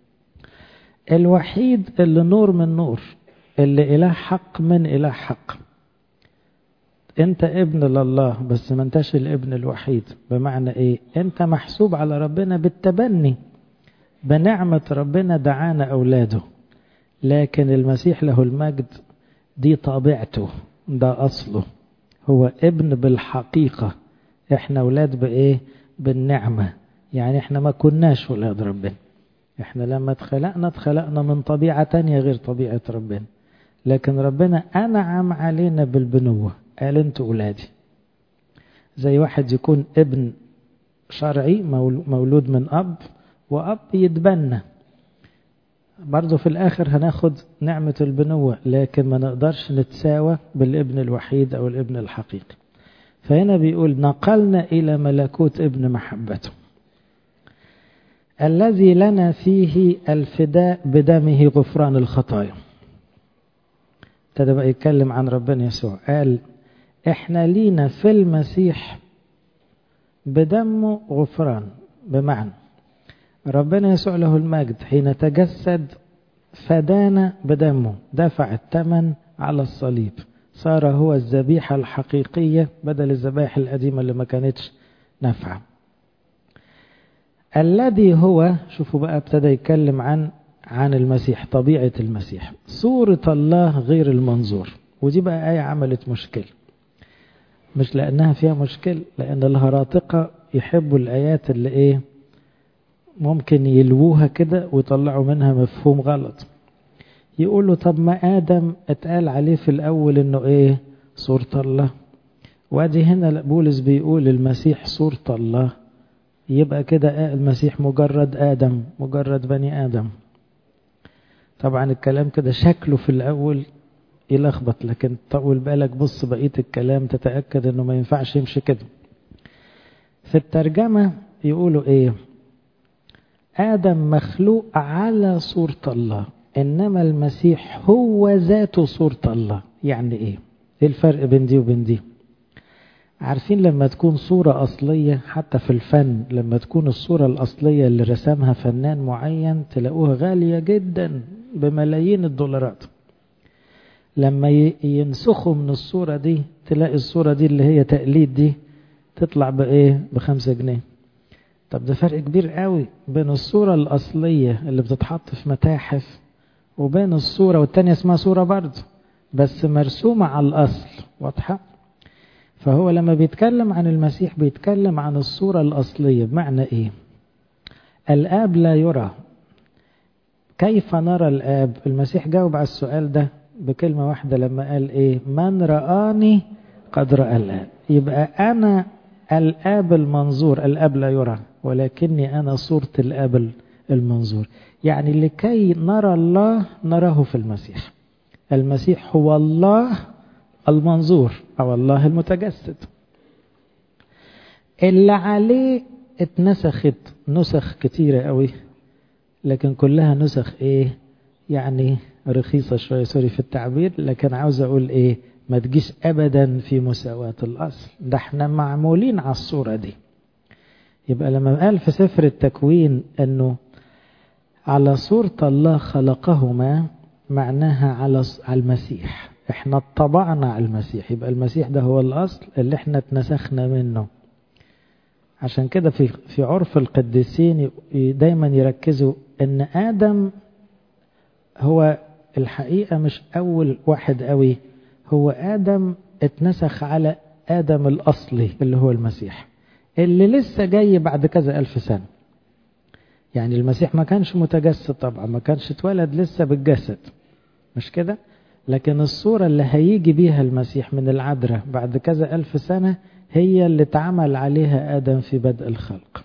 الوحيد اللي نور من نور اللي إله حق من إله حق انت ابن لله بس ما انتش الابن الوحيد بمعنى ايه انت محسوب على ربنا بالتبني بنعمة ربنا دعانا اولاده لكن المسيح له المجد دي طبيعته ده اصله هو ابن بالحقيقة احنا اولاد بايه بالنعمة يعني احنا ما كناش ولاد ربنا احنا لما اتخلقنا اتخلقنا من طبيعة تانية غير طبيعة ربنا لكن ربنا انعم علينا بالبنوة قال انتوا ولادي زي واحد يكون ابن شرعي مولود من اب واب يتبنى برضه في الاخر هناخد نعمة البنوة لكن ما نقدرش نتساوى بالابن الوحيد او الابن الحقيقي فهنا بيقول نقلنا الى ملكوت ابن محبته الذي لنا فيه الفداء بدمه غفران الخطايا ابتدى بقى يتكلم عن ربنا يسوع قال احنا لينا في المسيح بدمه غفران بمعنى ربنا يسوع له المجد حين تجسد فدانا بدمه دفع الثمن على الصليب صار هو الذبيحة الحقيقية بدل الذبائح القديمة اللي ما كانتش نافعة الذي هو شوفوا بقى ابتدى يتكلم عن عن المسيح طبيعة المسيح صورة الله غير المنظور ودي بقى آية عملت مشكلة مش لأنها فيها مشكلة لأن الهراطقة يحبوا الآيات اللي إيه ممكن يلووها كده ويطلعوا منها مفهوم غلط يقولوا طب ما آدم اتقال عليه في الأول إنه إيه صورة الله وادي هنا بولس بيقول المسيح صورة الله يبقى كده المسيح مجرد آدم مجرد بني آدم طبعا الكلام كده شكله في الأول يلخبط لكن طول بالك بص بقية الكلام تتأكد انه ما ينفعش يمشي كده في الترجمة يقولوا ايه آدم مخلوق على صورة الله إنما المسيح هو ذاته صورة الله يعني إيه؟ إيه الفرق بين دي وبين دي؟ عارفين لما تكون صورة أصلية حتى في الفن لما تكون الصورة الأصلية اللي رسمها فنان معين تلاقوها غالية جدا بملايين الدولارات لما ينسخوا من الصورة دي تلاقي الصورة دي اللي هي تقليد دي تطلع بإيه؟ بخمسة جنيه طب ده فرق كبير قوي بين الصورة الأصلية اللي بتتحط في متاحف وبين الصورة والتانية اسمها صورة برضه بس مرسومة على الأصل واضحة فهو لما بيتكلم عن المسيح بيتكلم عن الصورة الأصلية بمعنى إيه الآب لا يرى كيف نرى الآب المسيح جاوب على السؤال ده بكلمة واحدة لما قال إيه من رآني قد رأى الآب يبقى أنا الآب المنظور الآب لا يرى ولكني أنا صورة الآب المنظور يعني لكي نرى الله نراه في المسيح المسيح هو الله المنظور أو الله المتجسد اللي عليه اتنسخت نسخ كتيرة قوي لكن كلها نسخ ايه يعني رخيصة شوية سوري في التعبير لكن عاوز اقول ايه ما تجيش ابدا في مساواة الاصل ده احنا معمولين على الصورة دي يبقى لما قال في سفر التكوين انه على صورة الله خلقهما معناها على على المسيح احنا اتطبعنا على المسيح يبقى المسيح ده هو الاصل اللي احنا اتنسخنا منه عشان كده في في عرف القديسين دايما يركزوا ان ادم هو الحقيقه مش اول واحد قوي هو ادم اتنسخ على ادم الاصلي اللي هو المسيح اللي لسه جاي بعد كذا الف سنه يعني المسيح ما كانش متجسد طبعا ما كانش اتولد لسه بالجسد مش كده لكن الصورة اللي هيجي بيها المسيح من العذراء بعد كذا ألف سنة هي اللي اتعمل عليها آدم في بدء الخلق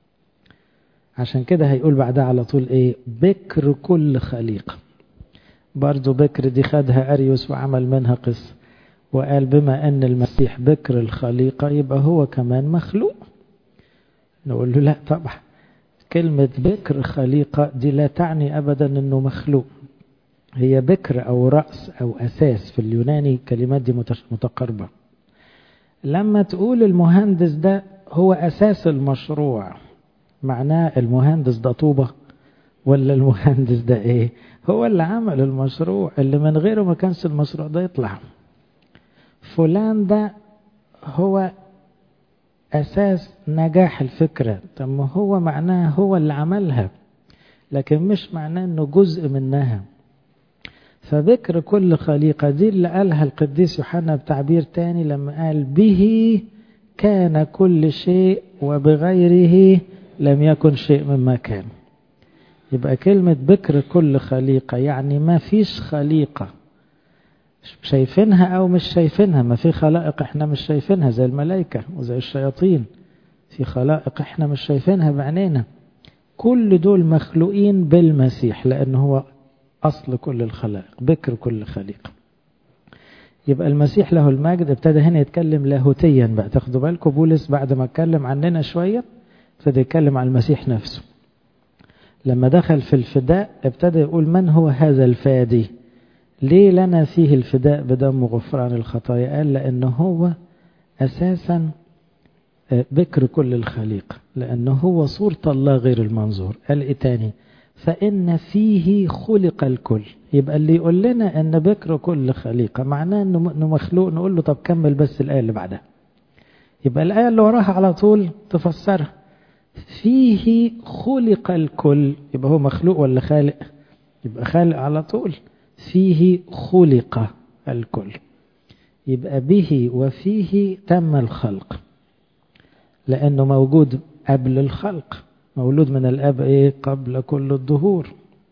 عشان كده هيقول بعدها على طول ايه بكر كل خليقة برضو بكر دي خدها أريوس وعمل منها قصة وقال بما أن المسيح بكر الخليقة يبقى هو كمان مخلوق نقول له لا طبعا كلمة بكر خليقة دي لا تعني أبدا أنه مخلوق هي بكر أو رأس أو أساس في اليوناني كلمات دي متقاربة لما تقول المهندس ده هو أساس المشروع معناه المهندس ده طوبة ولا المهندس ده إيه هو اللي عمل المشروع اللي من غيره ما كانش المشروع ده يطلع فلان ده هو أساس نجاح الفكرة طب ما هو معناه هو اللي عملها لكن مش معناه أنه جزء منها فذكر كل خليقة دي اللي قالها القديس يوحنا بتعبير تاني لما قال به كان كل شيء وبغيره لم يكن شيء مما كان يبقى كلمة بكر كل خليقة يعني ما فيش خليقة شايفينها أو مش شايفينها ما في خلائق احنا مش شايفينها زي الملائكة وزي الشياطين في خلائق احنا مش شايفينها بعينينا كل دول مخلوقين بالمسيح لأنه هو أصل كل الخلائق بكر كل خليقة يبقى المسيح له المجد ابتدى هنا يتكلم لاهوتيا بقى تاخدوا بالكم بولس بعد ما اتكلم عننا شوية ابتدى يتكلم عن المسيح نفسه لما دخل في الفداء ابتدى يقول من هو هذا الفادي ليه لنا فيه الفداء بدم غفران الخطايا قال لأنه هو أساسا بكر كل الخليقة لأنه هو صورة الله غير المنظور قال إيه تاني فإن فيه خلق الكل يبقى اللي يقول لنا أن بكر كل خليقة معناه أنه مخلوق نقول له طب كمل بس الآية اللي بعدها يبقى الآية اللي وراها على طول تفسرها فيه خلق الكل يبقى هو مخلوق ولا خالق يبقى خالق على طول فيه خلق الكل يبقى به وفيه تم الخلق لأنه موجود قبل الخلق مولود من الأب إيه قبل كل الظهور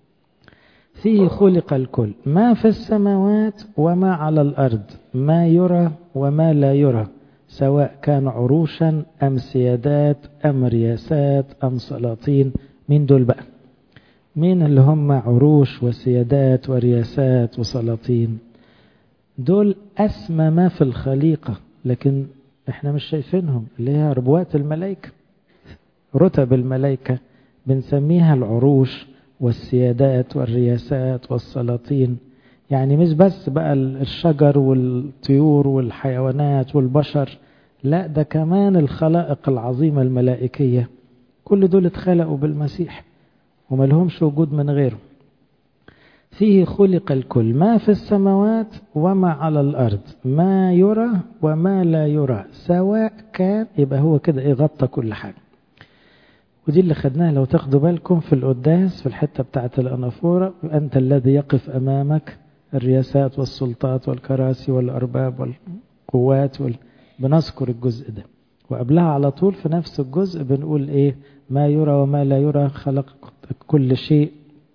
فيه خلق الكل ما في السماوات وما على الأرض ما يرى وما لا يرى سواء كان عروشا أم سيادات أم رياسات أم سلاطين من دول بقى مين اللي هم عروش وسيادات ورياسات وسلاطين دول أسمى ما في الخليقة لكن احنا مش شايفينهم اللي هي ربوات الملائكة رتب الملائكة بنسميها العروش والسيادات والرياسات والسلاطين يعني مش بس بقى الشجر والطيور والحيوانات والبشر لا ده كمان الخلائق العظيمة الملائكية كل دول اتخلقوا بالمسيح وما لهمش وجود من غيره فيه خلق الكل ما في السماوات وما على الأرض ما يرى وما لا يرى سواء كان يبقى هو كده ايه غطى كل حاجة ودي اللي خدناها لو تاخدوا بالكم في القداس في الحتة بتاعت الأنافورة أنت الذي يقف أمامك الرياسات والسلطات والكراسي والأرباب والقوات وال... بنذكر الجزء ده وقبلها على طول في نفس الجزء بنقول ايه ما يرى وما لا يرى خلق كل شيء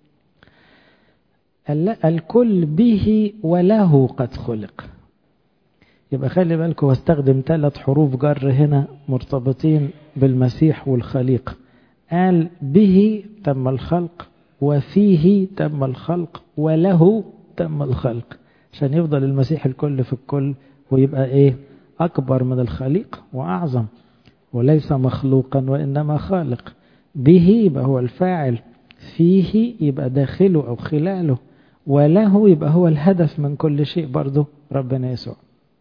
الكل به وله قد خلق يبقى خلي بالكم واستخدم ثلاث حروف جر هنا مرتبطين بالمسيح والخليقة قال به تم الخلق وفيه تم الخلق وله تم الخلق عشان يفضل المسيح الكل في الكل ويبقى ايه أكبر من الخليق وأعظم وليس مخلوقا وإنما خالق به يبقى هو الفاعل فيه يبقى داخله أو خلاله وله يبقى هو الهدف من كل شيء برضه ربنا يسوع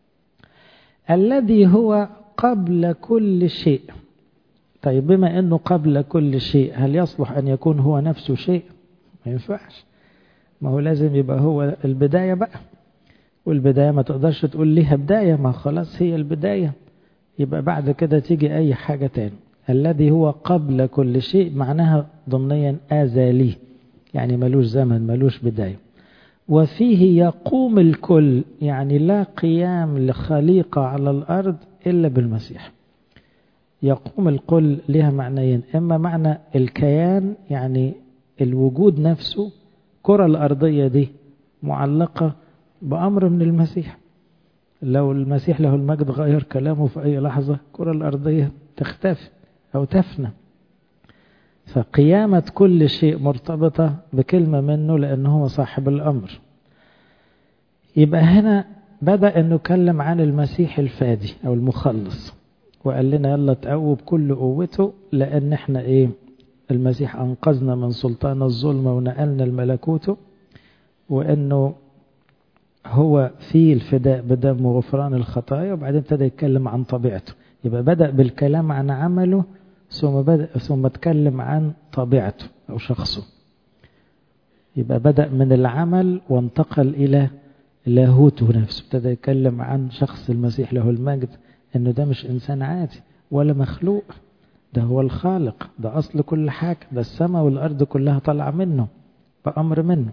الذي هو قبل كل شيء طيب بما أنه قبل كل شيء هل يصلح أن يكون هو نفسه شيء ما ينفعش ما هو لازم يبقى هو البداية بقى والبداية ما تقدرش تقول ليها بداية ما خلاص هي البداية يبقى بعد كده تيجي أي حاجة تاني الذي هو قبل كل شيء معناها ضمنيا آزالي يعني ملوش زمن ملوش بداية وفيه يقوم الكل يعني لا قيام لخليقة على الأرض إلا بالمسيح يقوم الكل لها معنيين إما معنى الكيان يعني الوجود نفسه كرة الأرضية دي معلقة بأمر من المسيح لو المسيح له المجد غير كلامه في أي لحظة الكرة الأرضية تختفي أو تفنى فقيامة كل شيء مرتبطة بكلمة منه لأنه هو صاحب الأمر يبقى هنا بدأ أنه يتكلم عن المسيح الفادي أو المخلص وقال لنا يلا تقووا بكل قوته لأن احنا إيه المسيح أنقذنا من سلطان الظلم ونقلنا الملكوته وأنه هو في الفداء بدم وغفران الخطايا وبعدين ابتدى يتكلم عن طبيعته يبقى بدأ بالكلام عن عمله ثم بدأ ثم اتكلم عن طبيعته أو شخصه يبقى بدأ من العمل وانتقل إلى لاهوته نفسه ابتدى يتكلم عن شخص المسيح له المجد انه ده مش انسان عادي ولا مخلوق ده هو الخالق ده اصل كل حاجة ده السماء والارض كلها طالعة منه بأمر منه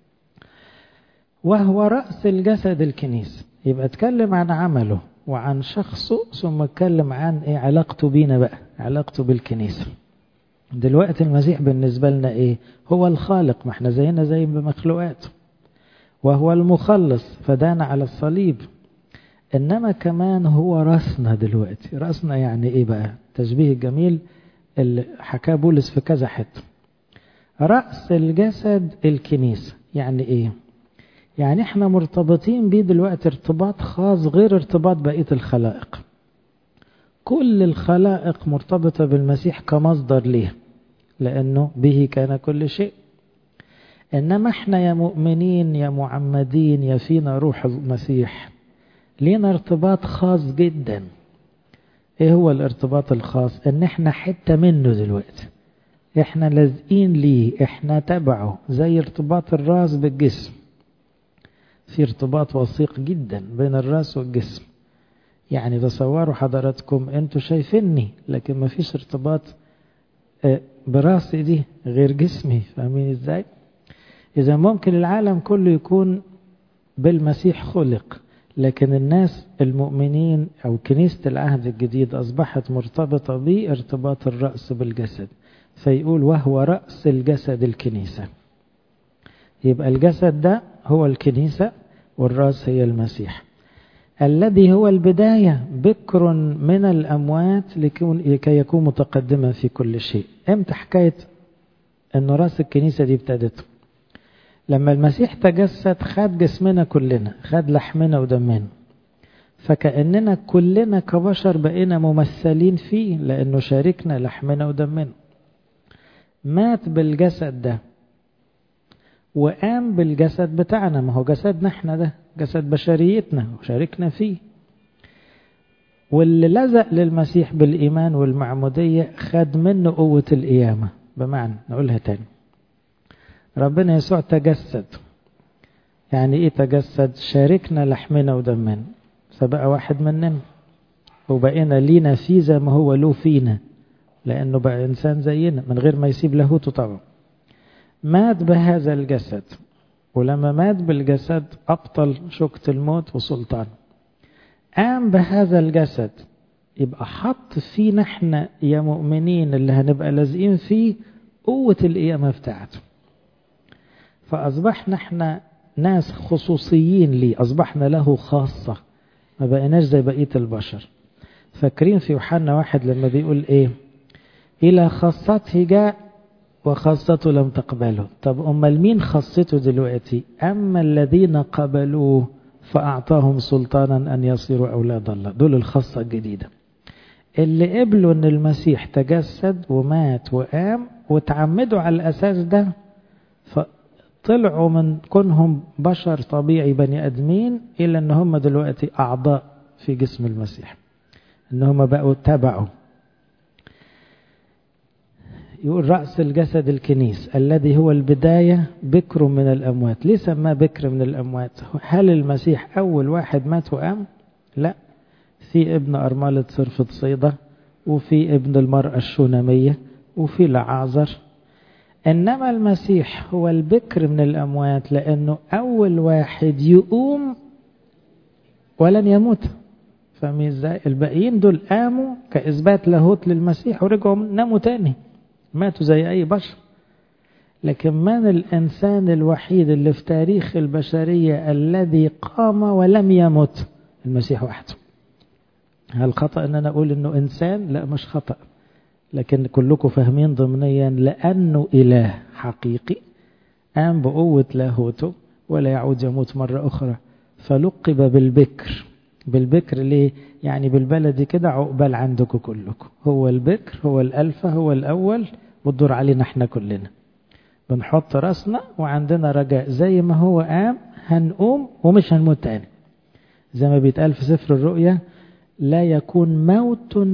وهو رأس الجسد الكنيسة يبقى اتكلم عن عمله وعن شخصه ثم اتكلم عن ايه علاقته بينا بقى علاقته بالكنيسة دلوقتي المسيح بالنسبة لنا ايه هو الخالق ما احنا زينا زي بمخلوقات وهو المخلص فدانا على الصليب انما كمان هو راسنا دلوقتي راسنا يعني ايه بقى تشبيه الجميل اللي حكاه بولس في كذا حته رأس الجسد الكنيسة يعني ايه يعني احنا مرتبطين بيه دلوقتي ارتباط خاص غير ارتباط بقية الخلائق كل الخلائق مرتبطة بالمسيح كمصدر ليه لأنه به كان كل شيء إنما احنا يا مؤمنين يا معمدين يا فينا روح المسيح لينا ارتباط خاص جدا ايه هو الارتباط الخاص ان احنا حتة منه دلوقتي احنا لازقين ليه احنا تبعه زي ارتباط الراس بالجسم في ارتباط وثيق جدا بين الراس والجسم يعني تصوروا حضراتكم انتوا شايفيني لكن ما فيش ارتباط براسي دي غير جسمي فاهمين ازاي اذا ممكن العالم كله يكون بالمسيح خلق لكن الناس المؤمنين او كنيسة العهد الجديد اصبحت مرتبطة به ارتباط الرأس بالجسد فيقول وهو رأس الجسد الكنيسة يبقى الجسد ده هو الكنيسة والرأس هي المسيح الذي هو البداية بكر من الأموات لكي يكون متقدما في كل شيء امتى حكاية انه راس الكنيسة دي ابتدت لما المسيح تجسد خد جسمنا كلنا خد لحمنا ودمنا فكأننا كلنا كبشر بقينا ممثلين فيه لأنه شاركنا لحمنا ودمنا مات بالجسد ده وقام بالجسد بتاعنا ما هو جسدنا احنا ده جسد بشريتنا وشاركنا فيه واللي لزق للمسيح بالإيمان والمعمودية خد منه قوة القيامة بمعنى نقولها تاني ربنا يسوع تجسد يعني ايه تجسد شاركنا لحمنا ودمنا فبقى واحد مننا وبقينا لينا فيه زي ما هو له فينا لأنه بقى إنسان زينا من غير ما يسيب لاهوته طبعا مات بهذا الجسد ولما مات بالجسد أبطل شوكة الموت وسلطان قام بهذا الجسد يبقى حط فينا احنا يا مؤمنين اللي هنبقى لازقين فيه قوة القيامة بتاعته فأصبحنا احنا ناس خصوصيين ليه أصبحنا له خاصة ما بقيناش زي بقية البشر فاكرين في يوحنا واحد لما بيقول ايه إلى خاصته جاء وخاصته لم تقبله طب أمال مين خاصته دلوقتي أما الذين قبلوه فأعطاهم سلطانا أن يصيروا أولاد الله دول الخاصة الجديدة اللي قبلوا أن المسيح تجسد ومات وقام وتعمدوا على الأساس ده فطلعوا من كونهم بشر طبيعي بني أدمين إلى أن هم دلوقتي أعضاء في جسم المسيح أن هم بقوا تبعوا يقول رأس الجسد الكنيس الذي هو البداية بكر من الأموات ليه سماه بكر من الأموات هل المسيح أول واحد مات وقام لا في ابن أرملة صرفة صيدة وفي ابن المرأة الشونامية وفي لعازر إنما المسيح هو البكر من الأموات لأنه أول واحد يقوم ولن يموت فاهمين ازاي الباقيين دول قاموا كإثبات لاهوت للمسيح ورجعوا ناموا تاني ماتوا زي أي بشر لكن من الإنسان الوحيد اللي في تاريخ البشرية الذي قام ولم يمت المسيح وحده هل خطأ أن أنا أقول أنه إنسان لا مش خطأ لكن كلكم فاهمين ضمنيا لأنه إله حقيقي قام بقوة لاهوته ولا يعود يموت مرة أخرى فلقب بالبكر بالبكر ليه يعني بالبلدي كده عقبال عندكم كلكم هو البكر هو الألفة هو الأول والدور علينا احنا كلنا بنحط راسنا وعندنا رجاء زي ما هو قام هنقوم ومش هنموت تاني زي ما بيتقال في سفر الرؤيا لا يكون موت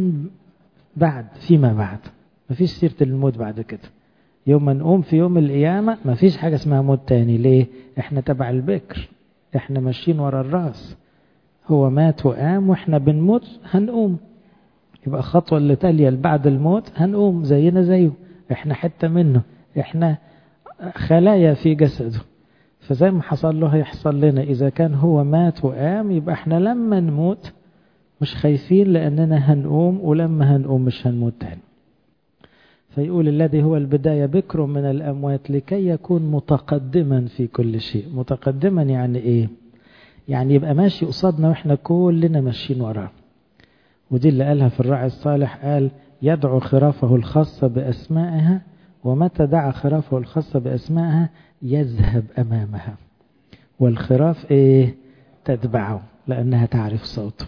بعد فيما بعد مفيش سيرة الموت بعد كده يوم ما نقوم في يوم القيامة مفيش حاجة اسمها موت تاني ليه احنا تبع البكر احنا ماشيين ورا الراس هو مات وقام واحنا بنموت هنقوم يبقى الخطوة اللي تالية بعد الموت هنقوم زينا زيه احنا حتة منه احنا خلايا في جسده فزي ما حصل له هيحصل لنا إذا كان هو مات وقام يبقى احنا لما نموت مش خايفين لأننا هنقوم ولما هنقوم مش هنموت تاني فيقول الذي هو البداية بكر من الأموات لكي يكون متقدما في كل شيء متقدما يعني إيه يعني يبقى ماشي قصادنا وإحنا كلنا ماشيين وراه ودي اللي قالها في الراعي الصالح قال يدعو خرافه الخاصة بأسمائها ومتى دعا خرافه الخاصة بأسمائها يذهب أمامها والخراف إيه تتبعه لأنها تعرف صوته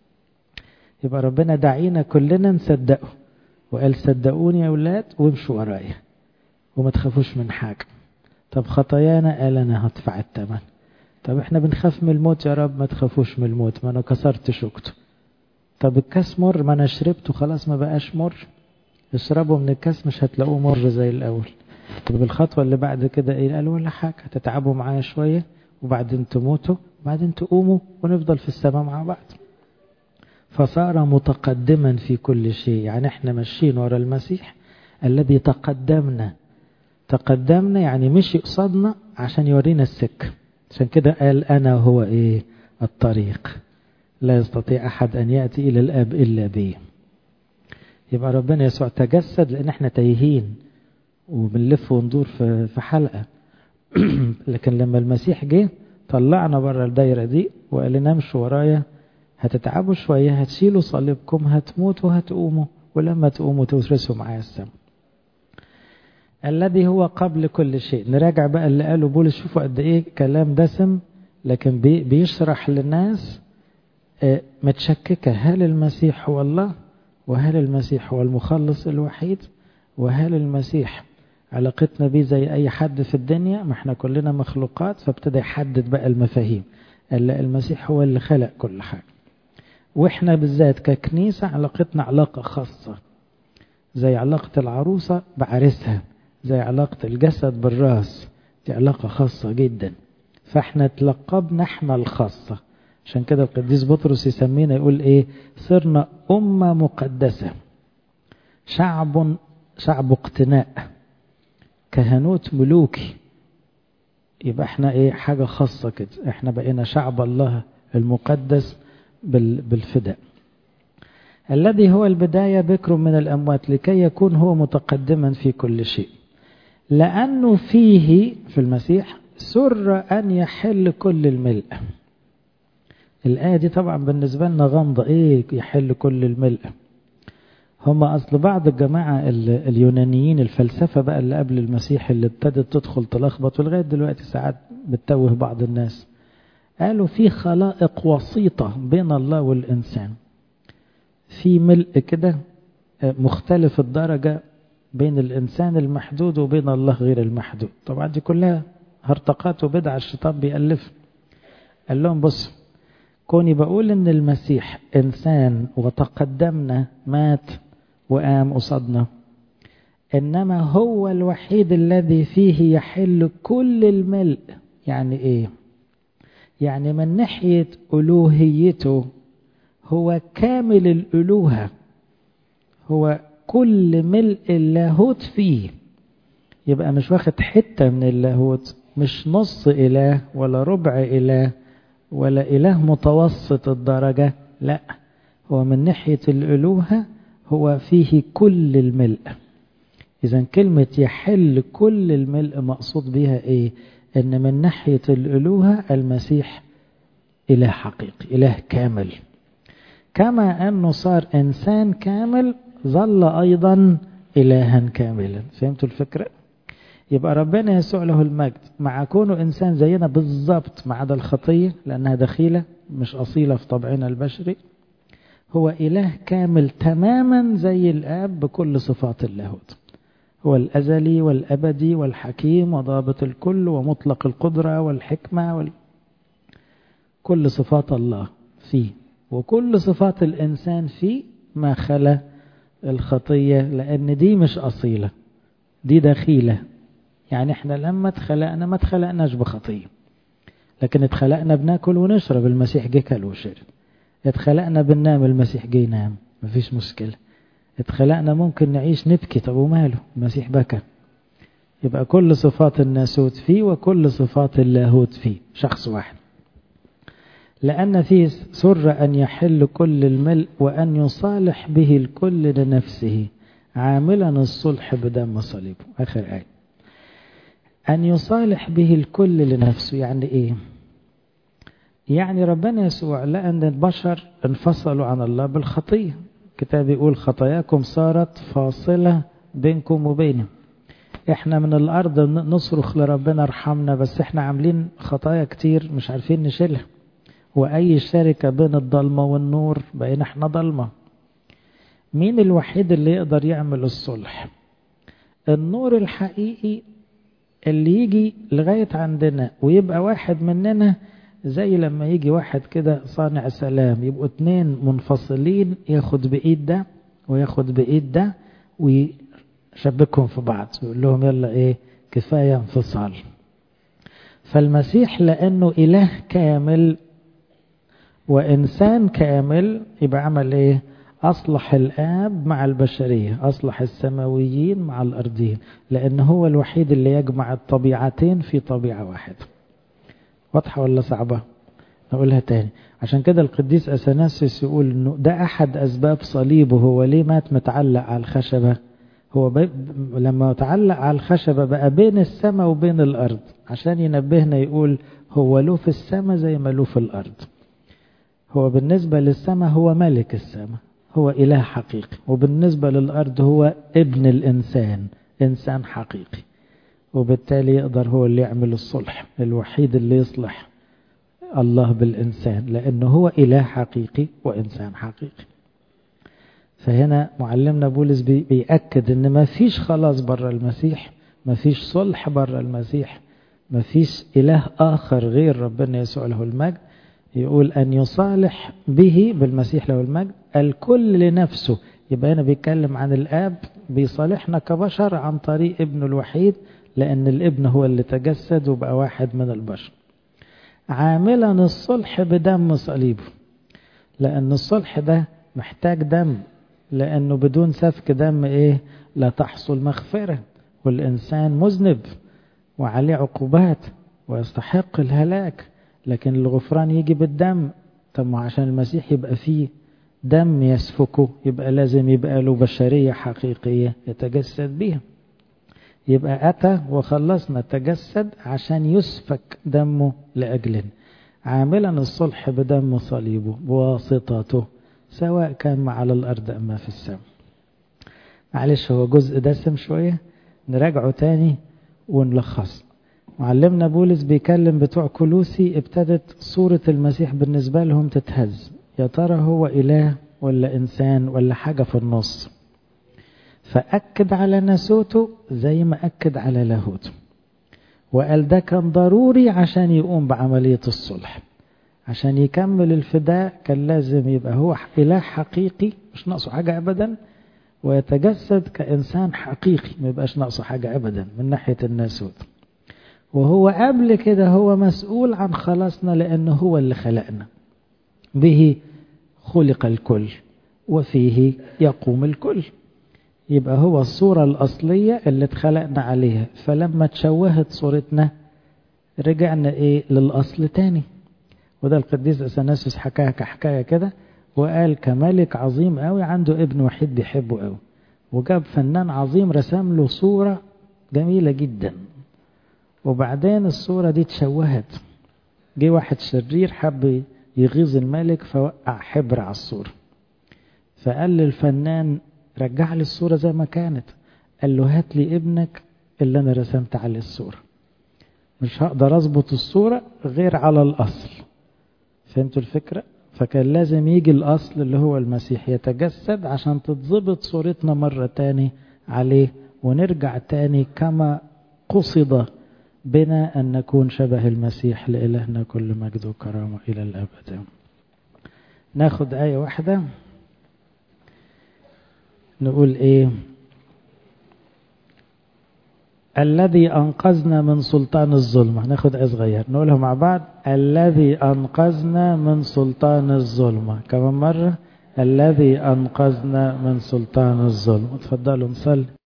يبقى ربنا دعينا كلنا نصدقه وقال صدقوني يا أولاد وامشوا ورايا وما تخافوش من حاجة طب خطايانا قال أنا هدفع الثمن طب احنا بنخاف من الموت يا رب ما تخافوش من الموت ما أنا كسرت شوكته طب الكاس مر ما أنا شربته خلاص ما بقاش مر اشربوا من الكاس مش هتلاقوه مر زي الأول طب الخطوة اللي بعد كده ايه قال ولا حاجة هتتعبوا معايا شوية وبعدين تموتوا وبعدين تقوموا ونفضل في السماء مع بعض فصار متقدما في كل شيء يعني احنا ماشيين ورا المسيح الذي تقدمنا تقدمنا يعني مشي قصادنا عشان يورينا السكة عشان كده قال أنا هو إيه الطريق لا يستطيع أحد أن يأتي إلى الآب إلا بي يبقى ربنا يسوع تجسد لأن احنا تايهين وبنلف وندور في حلقة لكن لما المسيح جه طلعنا بره الدايرة دي وقال لنا امشوا ورايا هتتعبوا شوية هتشيلوا صليبكم هتموتوا هتقوموا ولما تقوموا تورثوا معايا السماء الذي هو قبل كل شيء نراجع بقى اللي قاله بولس شوفوا قد ايه كلام دسم لكن بي بيشرح للناس متشككة هل المسيح هو الله وهل المسيح هو المخلص الوحيد وهل المسيح علاقتنا بيه زي أي حد في الدنيا ما احنا كلنا مخلوقات فابتدى يحدد بقى المفاهيم المسيح هو اللي خلق كل حاجة واحنا بالذات ككنيسة علاقتنا علاقة خاصة زي علاقة العروسة بعرسها زي علاقة الجسد بالراس دي علاقة خاصة جدا فاحنا تلقبنا احنا الخاصة عشان كده القديس بطرس يسمينا يقول ايه صرنا أمة مقدسة شعب شعب اقتناء كهنوت ملوكي يبقى احنا ايه حاجة خاصة كده احنا بقينا شعب الله المقدس بالفداء الذي هو البداية بكر من الأموات لكي يكون هو متقدما في كل شيء لأنه فيه في المسيح سر أن يحل كل الملء الآية دي طبعا بالنسبة لنا غامضة إيه يحل كل الملء هم أصل بعض الجماعة اليونانيين الفلسفة بقى اللي قبل المسيح اللي ابتدت تدخل تلخبط ولغاية دلوقتي ساعات بتتوه بعض الناس قالوا في خلائق وسيطة بين الله والإنسان في ملء كده مختلف الدرجة بين الإنسان المحدود وبين الله غير المحدود طبعا دي كلها هرطقات وبدع الشيطان بيألف قال لهم بص كوني بقول ان المسيح انسان وتقدمنا مات وقام قصادنا انما هو الوحيد الذي فيه يحل كل الملء يعني ايه يعني من ناحيه الوهيته هو كامل الالوهه هو كل ملء اللاهوت فيه يبقى مش واخد حته من اللاهوت مش نص اله ولا ربع اله ولا إله متوسط الدرجة لا هو من ناحية الألوهة هو فيه كل الملء إذا كلمة يحل كل الملء مقصود بها إيه إن من ناحية الألوهة المسيح إله حقيقي إله كامل كما أنه صار إنسان كامل ظل أيضا إلها كاملا فهمتوا الفكرة؟ يبقى ربنا يسوع له المجد مع كونه إنسان زينا بالظبط ما عدا الخطية لأنها دخيلة مش أصيلة في طبعنا البشري هو إله كامل تماما زي الآب بكل صفات اللاهوت هو الأزلي والأبدي والحكيم وضابط الكل ومطلق القدرة والحكمة وال... كل صفات الله فيه وكل صفات الإنسان فيه ما خلا الخطية لأن دي مش أصيلة دي دخيلة يعني احنا لما اتخلقنا ما اتخلقناش بخطية لكن اتخلقنا بناكل ونشرب المسيح جه كل وشرب اتخلقنا بننام المسيح جه ينام مفيش مشكلة اتخلقنا ممكن نعيش نبكي طب وماله المسيح بكى يبقى كل صفات الناسوت فيه وكل صفات اللاهوت فيه شخص واحد لأن فيه سر أن يحل كل الملء وأن يصالح به الكل لنفسه عاملا الصلح بدم صليبه آخر آية أن يصالح به الكل لنفسه يعني إيه يعني ربنا يسوع لأن البشر انفصلوا عن الله بالخطية كتاب يقول خطاياكم صارت فاصلة بينكم وبينه احنا من الأرض نصرخ لربنا ارحمنا بس احنا عاملين خطايا كتير مش عارفين نشيلها وأي شركة بين الضلمة والنور بقينا احنا ضلمة مين الوحيد اللي يقدر يعمل الصلح النور الحقيقي اللي يجي لغاية عندنا ويبقى واحد مننا زي لما يجي واحد كده صانع سلام يبقوا اتنين منفصلين ياخد بإيد ده وياخد بإيد ده ويشبكهم في بعض ويقول لهم يلا ايه كفاية انفصال فالمسيح لأنه إله كامل وإنسان كامل يبقى عمل ايه أصلح الآب مع البشرية أصلح السماويين مع الأرضيين لأن هو الوحيد اللي يجمع الطبيعتين في طبيعة واحدة واضحة ولا صعبة نقولها تاني عشان كده القديس أثناسيوس يقول إنه ده أحد أسباب صليبه هو ليه مات متعلق على الخشبة هو بي... لما تعلق على الخشبة بقى بين السماء وبين الأرض عشان ينبهنا يقول هو له في السماء زي ما له في الأرض هو بالنسبة للسماء هو ملك السماء هو إله حقيقي وبالنسبة للأرض هو ابن الإنسان إنسان حقيقي وبالتالي يقدر هو اللي يعمل الصلح الوحيد اللي يصلح الله بالإنسان لأنه هو إله حقيقي وإنسان حقيقي فهنا معلمنا بولس بي بيأكد ان ما فيش خلاص بره المسيح ما فيش صلح بره المسيح ما فيش إله آخر غير ربنا يسوع له المجد يقول أن يصالح به بالمسيح له المجد الكل لنفسه يبقى هنا بيتكلم عن الآب بيصالحنا كبشر عن طريق ابنه الوحيد لأن الابن هو اللي تجسد وبقى واحد من البشر عاملا الصلح بدم صليبه لأن الصلح ده محتاج دم لأنه بدون سفك دم إيه لا تحصل مغفرة والإنسان مذنب وعليه عقوبات ويستحق الهلاك لكن الغفران يجي بالدم طب عشان المسيح يبقى فيه دم يسفكه يبقى لازم يبقى له بشرية حقيقية يتجسد بيها يبقى أتى وخلصنا تجسد عشان يسفك دمه لأجلنا عاملا الصلح بدم صليبه بواسطته سواء كان على الأرض أما في السماء معلش هو جزء دسم شوية نراجعه تاني ونلخص معلمنا بولس بيكلم بتوع كلوسي ابتدت صورة المسيح بالنسبة لهم تتهز يا ترى هو إله ولا إنسان ولا حاجة في النص فأكد على ناسوته زي ما أكد على لاهوته وقال ده كان ضروري عشان يقوم بعملية الصلح عشان يكمل الفداء كان لازم يبقى هو إله حقيقي مش ناقصه حاجة أبدا ويتجسد كإنسان حقيقي ما يبقاش ناقصه حاجة أبدا من ناحية الناسوت وهو قبل كده هو مسؤول عن خلاصنا لأنه هو اللي خلقنا به خلق الكل وفيه يقوم الكل يبقى هو الصورة الأصلية اللي اتخلقنا عليها فلما تشوهت صورتنا رجعنا ايه للأصل تاني وده القديس أثناسيوس حكاها كحكاية كده وقال كملك عظيم قوي عنده ابن وحيد بيحبه قوي وجاب فنان عظيم رسم له صورة جميلة جدا وبعدين الصورة دي اتشوهت جه واحد شرير حب يغيظ الملك فوقع حبر على الصورة فقال للفنان رجع لي الصورة زي ما كانت قال له هات لي ابنك اللي أنا رسمت عليه الصورة مش هقدر أظبط الصورة غير على الأصل فهمتوا الفكرة؟ فكان لازم يجي الأصل اللي هو المسيح يتجسد عشان تتظبط صورتنا مرة تاني عليه ونرجع تاني كما قصد بنا أن نكون شبه المسيح لإلهنا كل مجد وكرامة إلى الأبد ناخد آية واحدة نقول إيه الذي أنقذنا من سلطان الظلمة ناخد آية صغير نقولها مع بعض الذي أنقذنا من سلطان الظلمة كمان مرة الذي أنقذنا من سلطان الظلم اتفضلوا نصلي